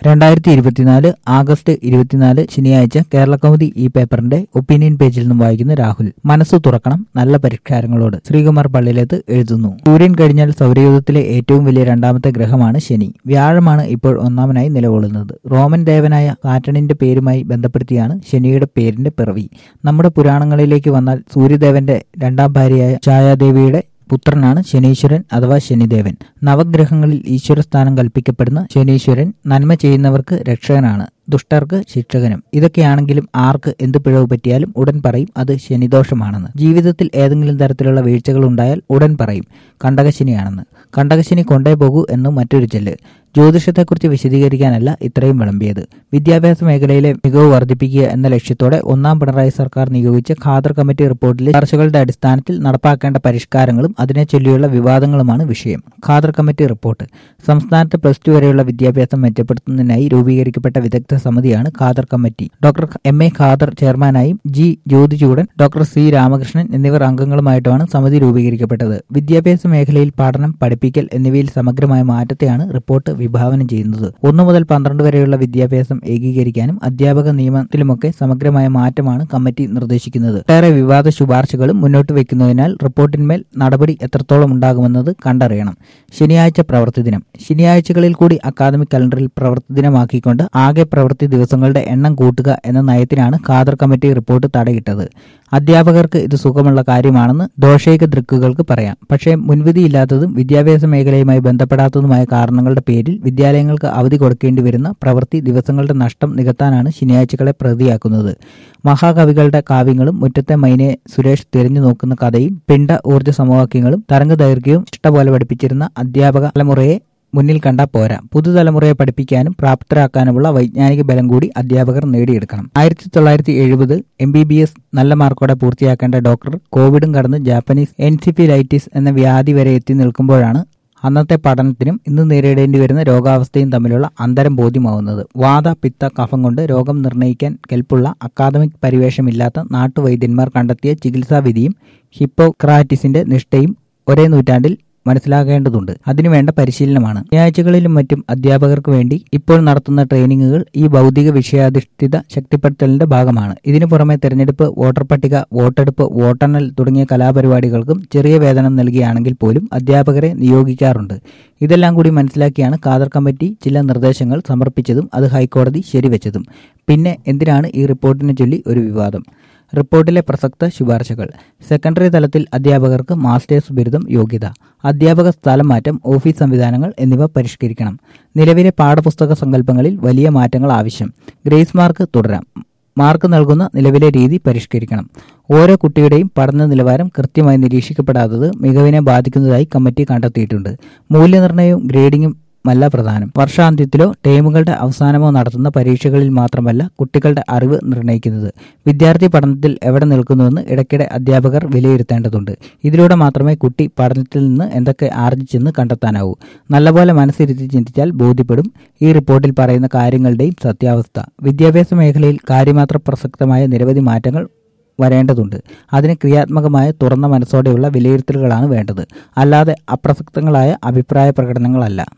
രണ്ടായിരത്തി ഇരുപത്തിനാല് ആഗസ്റ്റ് ഇരുപത്തിനാല് ശനിയാഴ്ച കേരള കൗമുദി ഈ പേപ്പറിന്റെ ഒപ്പീനിയൻ പേജിൽ നിന്നും വായിക്കുന്ന രാഹുൽ മനസ്സ് തുറക്കണം നല്ല പരിഷ്കാരങ്ങളോട് ശ്രീകുമാർ പള്ളിയിലേത്ത് എഴുതുന്നു സൂര്യൻ കഴിഞ്ഞാൽ സൗരയൂഥത്തിലെ ഏറ്റവും വലിയ രണ്ടാമത്തെ ഗ്രഹമാണ് ശനി വ്യാഴമാണ് ഇപ്പോൾ ഒന്നാമനായി നിലകൊള്ളുന്നത് റോമൻ ദേവനായ സാറ്റണിന്റെ പേരുമായി ബന്ധപ്പെടുത്തിയാണ് ശനിയുടെ പേരിന്റെ പിറവി നമ്മുടെ പുരാണങ്ങളിലേക്ക് വന്നാൽ സൂര്യദേവന്റെ രണ്ടാം ഭാര്യയായ ഛായാദേവിയുടെ പുത്രനാണ് ശനീശ്വരൻ അഥവാ ശനിദേവൻ നവഗ്രഹങ്ങളിൽ ഈശ്വരസ്ഥാനം കൽപ്പിക്കപ്പെടുന്ന ശനീശ്വരൻ നന്മ ചെയ്യുന്നവർക്ക് രക്ഷകനാണ് ദുഷ്ടർക്ക് ശിക്ഷകനും ഇതൊക്കെയാണെങ്കിലും ആർക്ക് എന്ത് പിഴവ് പറ്റിയാലും ഉടൻ പറയും അത് ശനിദോഷമാണെന്ന് ജീവിതത്തിൽ ഏതെങ്കിലും തരത്തിലുള്ള വീഴ്ചകൾ ഉണ്ടായാൽ ഉടൻ പറയും കണ്ടകശനിയാണെന്ന് കണ്ടകശനി കൊണ്ടേ പോകൂ എന്ന് മറ്റൊരു ചെല്ല് ജ്യോതിഷത്തെക്കുറിച്ച് വിശദീകരിക്കാനല്ല ഇത്രയും വിളമ്പിയത് വിദ്യാഭ്യാസ മേഖലയിലെ മികവ് വർദ്ധിപ്പിക്കുക എന്ന ലക്ഷ്യത്തോടെ ഒന്നാം പിണറായി സർക്കാർ നിയോഗിച്ച ഖാദർ കമ്മിറ്റി റിപ്പോർട്ടിലെ ചർച്ചകളുടെ അടിസ്ഥാനത്തിൽ നടപ്പാക്കേണ്ട പരിഷ്കാരങ്ങളും അതിനെ ചൊല്ലിയുള്ള വിവാദങ്ങളുമാണ് വിഷയം ഖാദർ കമ്മിറ്റി റിപ്പോർട്ട് സംസ്ഥാനത്ത് പ്ലസ് ടു വരെയുള്ള വിദ്യാഭ്യാസം മെച്ചപ്പെടുത്തുന്നതിനായി രൂപീകരിക്കപ്പെട്ട വിദഗ്ധ സമിതിയാണ് Khader committee doctor M A Khader ചെയർമാനായും G Jyothichoodan doctor C Ramakrishnan എന്നിവർ അംഗങ്ങളുമായിട്ടുമാണ് സമിതി രൂപീകരിക്കപ്പെട്ടത് വിദ്യാഭ്യാസ മേഖലയിൽ പഠനം പഠിപ്പിക്കൽ എന്നിവയിൽ സമഗ്രമായ മാറ്റത്തെയാണ് റിപ്പോർട്ട് വിഭാവനം ചെയ്യുന്നത് ഒന്നു മുതൽ പന്ത്രണ്ട് വരെയുള്ള വിദ്യാഭ്യാസം ഏകീകരിക്കാനും അധ്യാപക നിയമത്തിലുമൊക്കെ സമഗ്രമായ മാറ്റമാണ് കമ്മിറ്റി നിർദ്ദേശിക്കുന്നത് ഒട്ടേറെ വിവാദ ശുപാർശകളും മുന്നോട്ട് വയ്ക്കുന്നതിനാൽ റിപ്പോർട്ടിന്മേൽ നടപടി എത്രത്തോളം ഉണ്ടാകുമെന്നത് കണ്ടറിയണം ശനിയാഴ്ച പ്രവൃത്തി ദിനം ശനിയാഴ്ചകളിൽ കൂടി അക്കാദമിക് കലണ്ടറിൽ പ്രവൃത്തി ദിനമാക്കിക്കൊണ്ട് ആകെ പ്രവൃത്തി ദിവസങ്ങളുടെ എണ്ണം കൂട്ടുക എന്ന നയത്തിനാണ് ഖാദർ കമ്മിറ്റി റിപ്പോർട്ട് തടയിട്ടത് അധ്യാപകർക്ക് ഇത് സുഖമുള്ള കാര്യമാണെന്ന് ദോഷൈക ദൃക്കുകൾക്ക് പറയാം പക്ഷേ മുൻവിധിയില്ലാത്തതും വിദ്യാഭ്യാസ മേഖലയുമായി ബന്ധപ്പെടാത്തതുമായ കാരണങ്ങളുടെ പേരിൽ വിദ്യാലയങ്ങൾക്ക് അവധി കൊടുക്കേണ്ടി വരുന്ന പ്രവൃത്തി ദിവസങ്ങളുടെ നഷ്ടം നികത്താനാണ് ശനിയാഴ്ചകളെ പ്രതിയാക്കുന്നത് മഹാകവികളുടെ കാവ്യങ്ങളും മുറ്റത്തെ മൈനെ സുരേഷ് തിരഞ്ഞു നോക്കുന്ന കഥയും പിണ്ട ഊർജ്ജ സമവാക്യങ്ങളും തരംഗ ദൈർഘ്യവും ഇഷ്ടപോലെ പഠിപ്പിച്ചിരുന്ന അധ്യാപക തലമുറയെ മുന്നിൽ കണ്ട പോരാ പുതുതലമുറയെ പഠിപ്പിക്കാനും പ്രാപ്തരാക്കാനുമുള്ള വൈജ്ഞാനിക ബലം കൂടി അധ്യാപകർ നേടിയെടുക്കണം ആയിരത്തി തൊള്ളായിരത്തി എഴുപത് എം ബി ബി എസ് നല്ല മാർക്കോടെ പൂർത്തിയാക്കേണ്ട ഡോക്ടർ കോവിഡും കടന്ന് ജാപ്പനീസ് എൻസിഫിലൈറ്റിസ് എന്ന വ്യാധി വരെ എത്തി നിൽക്കുമ്പോഴാണ് അന്നത്തെ പഠനത്തിനും ഇന്ന് നേരിടേണ്ടി വരുന്ന രോഗാവസ്ഥയും തമ്മിലുള്ള അന്തരം ബോധ്യമാവുന്നത് വാത പിത്ത കഫം കൊണ്ട് രോഗം നിർണ്ണയിക്കാൻ കെൽപ്പുള്ള അക്കാദമിക് പരിവേഷമില്ലാത്ത നാട്ടുവൈദ്യന്മാർ കണ്ടെത്തിയ ചികിത്സാവിധിയും ഹിപ്പോക്രാറ്റിസിന്റെ നിഷ്ഠയും ഒരേ നൂറ്റാണ്ടിൽ മനസ്സിലാക്കേണ്ടതുണ്ട് അതിനുവേണ്ട പരിശീലനമാണ് ശനിയാഴ്ചകളിലും മറ്റും അധ്യാപകർക്ക് വേണ്ടി ഇപ്പോൾ നടത്തുന്ന ട്രെയിനിങ്ങുകൾ ഈ ഭൗതിക വിഷയാധിഷ്ഠിത ശക്തിപ്പെടുത്തലിന്റെ ഭാഗമാണ് ഇതിനു പുറമെ തെരഞ്ഞെടുപ്പ് വോട്ടർ പട്ടിക വോട്ടെടുപ്പ് വോട്ടെണ്ണൽ തുടങ്ങിയ കലാപരിപാടികൾക്കും ചെറിയ വേതനം നൽകിയാണെങ്കിൽ പോലും അധ്യാപകരെ നിയോഗിക്കാറുണ്ട് ഇതെല്ലാം കൂടി മനസ്സിലാക്കിയാണ് ഖാദർ കമ്മിറ്റി ചില നിർദ്ദേശങ്ങൾ സമർപ്പിച്ചതും അത് ഹൈക്കോടതി ശരിവെച്ചതും പിന്നെ എന്തിനാണ് ഈ റിപ്പോർട്ടിനെ ചൊല്ലി ഒരു വിവാദം റിപ്പോർട്ടിലെ പ്രസക്ത ശുപാർശകൾ സെക്കൻഡറി തലത്തിൽ അധ്യാപകർക്ക് മാസ്റ്റേഴ്സ് ബിരുദം യോഗ്യത അധ്യാപക സ്ഥലം മാറ്റം ഓഫീസ് സംവിധാനങ്ങൾ എന്നിവ പരിഷ്കരിക്കണം നിലവിലെ പാഠപുസ്തക സങ്കല്പങ്ങളിൽ വലിയ മാറ്റങ്ങൾ ആവശ്യം ഗ്രേസ് മാർക്ക് തുടരാം മാർക്ക് നൽകുന്ന നിലവിലെ രീതി പരിഷ്കരിക്കണം ഓരോ കുട്ടിയുടെയും പഠന നിലവാരം കൃത്യമായി നിരീക്ഷിക്കപ്പെടാത്തത് മികവിനെ ബാധിക്കുന്നതായി കമ്മിറ്റി കണ്ടെത്തിയിട്ടുണ്ട് മൂല്യനിർണ്ണയവും ഗ്രേഡിംഗും മല്ല പ്രധാനം വർഷാന്ത്യത്തിലോ ടേമുകളുടെ അവസാനമോ നടത്തുന്ന പരീക്ഷകളിൽ മാത്രമല്ല കുട്ടികളുടെ അറിവ് നിർണ്ണയിക്കുന്നത് വിദ്യാർത്ഥി പഠനത്തിൽ എവിടെ നിൽക്കുന്നുവെന്ന് ഇടയ്ക്കിടെ അധ്യാപകർ വിലയിരുത്തേണ്ടതുണ്ട് ഇതിലൂടെ മാത്രമേ കുട്ടി പഠനത്തിൽ നിന്ന് എന്തൊക്കെ ആർജിച്ചെന്ന് കണ്ടെത്താനാവൂ നല്ലപോലെ മനസ്സിരുത്തി ചിന്തിച്ചാൽ ബോധ്യപ്പെടും ഈ റിപ്പോർട്ടിൽ പറയുന്ന കാര്യങ്ങളുടെയും സത്യാവസ്ഥ വിദ്യാഭ്യാസ മേഖലയിൽ കാര്യമാത്ര പ്രസക്തമായ നിരവധി മാറ്റങ്ങൾ വരേണ്ടതുണ്ട് അതിന് ക്രിയാത്മകമായ തുറന്ന മനസ്സോടെയുള്ള വിലയിരുത്തലുകളാണ് വേണ്ടത് അല്ലാതെ അപ്രസക്തങ്ങളായ അഭിപ്രായ പ്രകടനങ്ങളല്ല